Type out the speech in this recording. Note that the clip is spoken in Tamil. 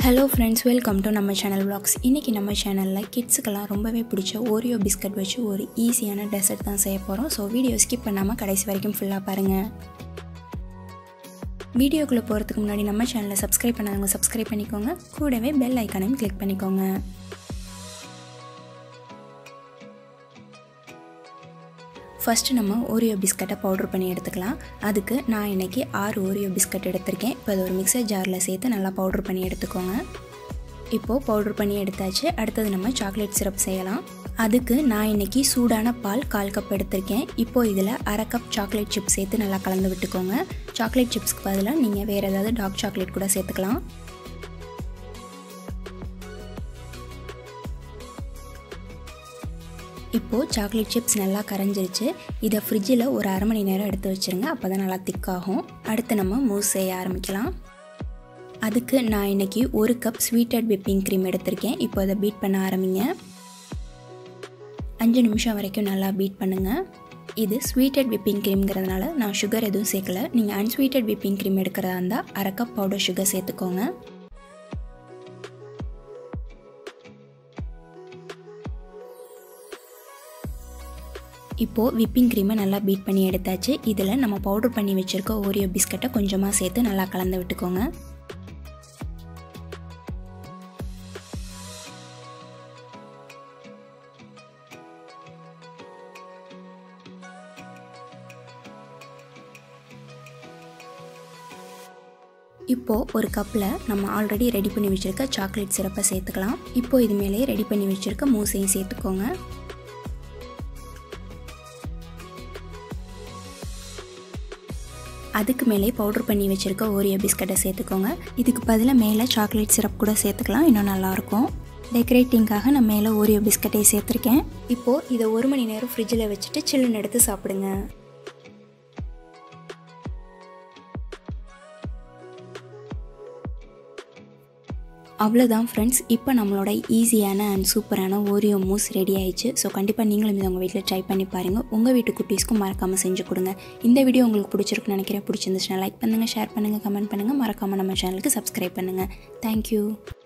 ஹலோ ஃப்ரெண்ட்ஸ் வெல்கம் டு நம்ம சேனல் vlogs இன்றைக்கி நம்ம சேனலில் கிட்ஸுக்கெல்லாம் ரொம்பவே பிடிச்ச ஓரியோ பிஸ்கட் வச்சு ஒரு ஈஸியான டெசர்ட் தான் செய்ய போகிறோம் ஸோ வீடியோ ஸ்கிப் பண்ணாமல் கடைசி வரைக்கும் ஃபுல்லாக பாருங்கள் வீடியோக்குள்ளே போகிறதுக்கு முன்னாடி நம்ம சேனலை சப்ஸ்கிரைப் பண்ணாதவங்க சப்ஸ்கிரைப் பண்ணிக்கோங்க கூடவே பெல் ஐக்கானையும் கிளிக் பண்ணிக்கோங்க ஃபஸ்ட்டு நம்ம ஓரியோ பிஸ்கட்டை பவுட்ரு பண்ணி எடுத்துக்கலாம் அதுக்கு நான் இன்றைக்கி ஆறு ஓரியோ பிஸ்கட் எடுத்திருக்கேன் இப்போ அது ஒரு மிக்சர் ஜாரில் சேர்த்து நல்லா பவுட்ரு பண்ணி எடுத்துக்கோங்க இப்போது பவுட்ரு பண்ணி எடுத்தாச்சு அடுத்தது நம்ம சாக்லேட் சிரப் செய்யலாம் அதுக்கு நான் இன்றைக்கி சூடான பால் கால் கப் எடுத்திருக்கேன் இப்போது இதில் அரை கப் சாக்லேட் சிப்ஸ் சேர்த்து நல்லா கலந்து விட்டுக்கோங்க சாக்லேட் சிப்ஸ்க்கு பதிலாக நீங்கள் வேறு ஏதாவது டார்க் சாக்லேட் கூட சேர்த்துக்கலாம் இப்போது சாக்லேட் சிப்ஸ் நல்லா கரைஞ்சிருச்சு இதை ஃப்ரிட்ஜில் ஒரு அரை மணி நேரம் எடுத்து வச்சுருங்க அப்போ தான் நல்லா திக்காகும் அடுத்து நம்ம மூஸ் செய்ய ஆரம்பிக்கலாம் அதுக்கு நான் இன்றைக்கி ஒரு கப் ஸ்வீட்டட் விப்பிங் க்ரீம் எடுத்திருக்கேன் இப்போ அதை பீட் பண்ண ஆரம்பிங்க அஞ்சு நிமிஷம் வரைக்கும் நல்லா பீட் பண்ணுங்கள் இது ஸ்வீட்டட் விப்பிங் க்ரீம்ங்கிறதுனால நான் சுகர் எதுவும் சேர்க்கல நீங்கள் அன்ஸ்வீட்டட் விப்பிங் க்ரீம் எடுக்கிறதா இருந்தால் அரை கப் பவுடர் சுகர் சேர்த்துக்கோங்க இப்போது விப்பிங் க்ரீமை நல்லா பீட் பண்ணி எடுத்தாச்சு இதில் நம்ம பவுடர் பண்ணி வச்சுருக்க ஓரியோ பிஸ்கட்டை கொஞ்சமாக சேர்த்து நல்லா கலந்து விட்டுக்கோங்க இப்போது ஒரு கப்பில் நம்ம ஆல்ரெடி ரெடி பண்ணி வச்சுருக்க சாக்லேட் சிரப்பை சேர்த்துக்கலாம் இப்போது இது மேலே ரெடி பண்ணி வச்சுருக்க மூசையும் சேர்த்துக்கோங்க அதுக்கு மேலே பவுட்ரு பண்ணி வச்சுருக்க ஓரியோ பிஸ்கட்டை சேர்த்துக்கோங்க இதுக்கு பதிலாக மேலே சாக்லேட் சிரப் கூட சேர்த்துக்கலாம் இன்னும் நல்லாயிருக்கும் டெக்கரேட்டிங்காக நான் மேலே ஓரியோ பிஸ்கட்டை சேர்த்துருக்கேன் இப்போது இதை ஒரு மணி நேரம் ஃப்ரிட்ஜில் வச்சுட்டு சில்லுன்னு எடுத்து சாப்பிடுங்க அவ்வளோதான் ஃப்ரெண்ட்ஸ் இப்போ நம்மளோட ஈஸியான அண்ட் சூப்பரான ஓரியோ மூஸ் ரெடி ஆயிடுச்சு ஸோ கண்டிப்பாக நீங்களும் இதை உங்கள் வீட்டில் ட்ரை பண்ணி பாருங்கள் உங்கள் வீட்டு குட்டீஸ்க்கும் மறக்காமல் செஞ்சு கொடுங்க இந்த வீடியோ உங்களுக்கு பிடிச்சிருக்குன்னு நினைக்கிறேன் பிடிச்சிருந்துச்சுன்னா லைக் பண்ணுங்கள் ஷேர் பண்ணுங்கள் கமெண்ட் பண்ணுங்கள் மறக்காமல் நம்ம சேனலுக்கு சப்ஸ்கிரைப் பண்ணுங்கள் தேங்க்யூ